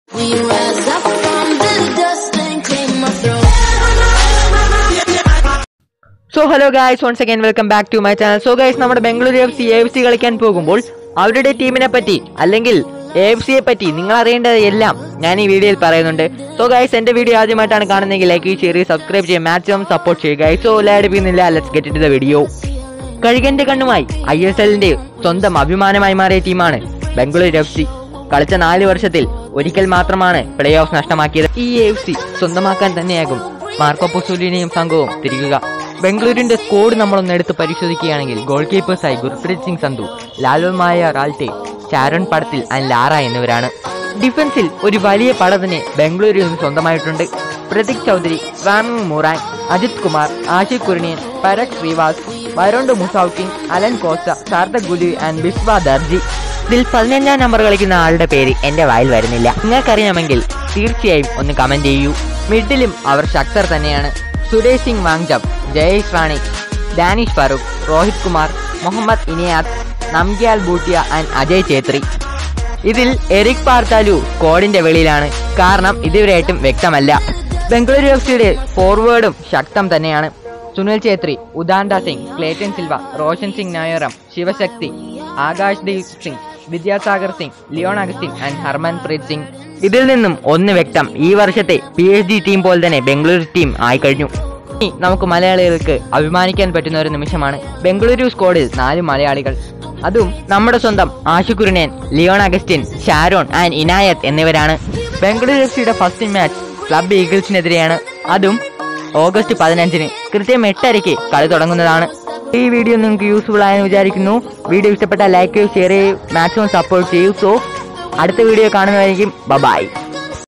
We rise up from the dust and clear my throat. So hello guys once again welcome back to my channel so guys നമ്മുടെ Bengaluru F C F C കളിക്കാൻ പോകുമ്പോൾ അവരുടെ ടീമിനെ പറ്റി അല്ലെങ്കിൽ A F സിയെ പറ്റി നിങ്ങൾ അറിയേണ്ടത് എല്ലാം ഞാൻ ഈ വീഡിയോയിൽ പറയുന്നുണ്ട് സോ ഗൈസ് എന്റെ വീഡിയോ ആദ്യമായിട്ടാണ് കാണുന്നതെങ്കിൽ ലൈക്ക് ഷെയർ സബ്സ്ക്രൈബ് ചെയ്യുക മാക്സിമം സപ്പോർട്ട് ചെയ്യുക ഗൈസ് സോ ലാഡിപ്പിക്കുന്നില്ല let's get it the video കഴുകന്റെ കണ്ണുമായി ഐ എസ് എല്ലിന്റെ സ്വന്തം അഭിമാനമായി മാറിയ ടീമാണ് ബംഗളൂരു എഫ് സി കളിച്ച നാല് വർഷത്തിൽ ഒരിക്കൽ മാത്രമാണ് പ്ലേ ഓഫ് നഷ്ടമാക്കിയത് ഈ എഫ് സി സ്വന്തമാക്കാൻ തന്നെയാകും മാർക്കോ പൊസൂലിനെയും സംഘവും തിരികുക ബംഗളൂരുവിന്റെ സ്കോഡ് നമ്മളൊന്ന് എടുത്ത് പരിശോധിക്കുകയാണെങ്കിൽ ഗോൾ കീപ്പേഴ്സായി ഗുർപ്രീത് സിംഗ് സന്ധു ലാൽവമായ റാൾട്ടെ ഷാരൺ പടത്തിൽ ആൻഡ് ലാറ എന്നിവരാണ് ഡിഫൻസിൽ ഒരു വലിയ പട തന്നെ ബംഗളൂരുവിന് സ്വന്തമായിട്ടുണ്ട് പ്രതീക് ചൗധരി വാമിംഗ് Muirang Ajith Kumar Ashique Kuruniyan Parag Shrivas Yrondu Musavu King Alan Costa Sarthak Golui and Biswa Darjee ഇതിൽ പതിനഞ്ചാം നമ്പർ കളിക്കുന്ന ആളുടെ പേര് എന്റെ വായിൽ വരുന്നില്ല നിങ്ങൾക്കറിയാമെങ്കിൽ തീർച്ചയായും ഒന്ന് കമന്റ് ചെയ്യൂ മിഡിലും അവർ ശക്തർ തന്നെയാണ് സുരേഷ് സിംഗ് വാങ്ജബ് ജയേഷ് റാണി ഡാനിഷ് ഫാറൂഖ് രോഹിത് കുമാർ മുഹമ്മദ് ഇനിയാസ് നംഗ്യാൽ ബൂട്ടിയ ആൻഡ് അജയ് ഛേത്രി ഇതിൽ എറിക് പാർത്താലു സ്ക്വാഡിന്റെ വെളിയിലാണ് കാരണം ഇതുവരെയായിട്ടും വ്യക്തമല്ല ബംഗളൂരു എഫ് സിയുടെ ഫോർവേഡും ശക്തം തന്നെയാണ് Sunil Chhetri Udanta Singh Cleiton Silva Roshan Singh Naorem Sivasakthi Akashdeep Singh Vidyasagar Singh Leon Augustine and Harmanpreet Singh ഇതിൽ നിന്നും ഒന്ന് വ്യക്തം ഈ വർഷത്തെ പി എച്ച് ഡി ടീം പോലെ തന്നെ ബംഗളൂരു ടീം ആയിക്കഴിഞ്ഞു ഇനി നമുക്ക് മലയാളികൾക്ക് അഭിമാനിക്കാൻ പറ്റുന്ന ഒരു നിമിഷമാണ് ബംഗളൂരു സ്ക്വാഡിൽ നാല് മലയാളികൾ അതും നമ്മുടെ സ്വന്തം ആശുകുരുണേൻ ലിയോൺ അഗസ്റ്റിൻ ഷാരോൺ ആൻഡ് ഇനായത്ത് എന്നിവരാണ് ബംഗളൂരു എഫ് സിയുടെ ഫസ്റ്റ് മാച്ച് ക്ലബ് ഈഗിൾസിനെതിരെയാണ് അതും ഓഗസ്റ്റ് പതിനഞ്ചിന് കൃത്യം എട്ടരയ്ക്ക് കളി തുടങ്ങുന്നതാണ് ഈ വീഡിയോ നിങ്ങൾക്ക് യൂസ്ഫുൾ ആയെന്ന് വിചാരിക്കുന്നു വീഡിയോ ഇഷ്ടപ്പെട്ടാൽ ലൈക്ക് ചെയ്യൂ ഷെയർ ചെയ്യൂ മാക്സിമം സപ്പോർട്ട് ചെയ്യൂ സോ അടുത്ത വീഡിയോ കാണുന്നതായിരിക്കും ബൈ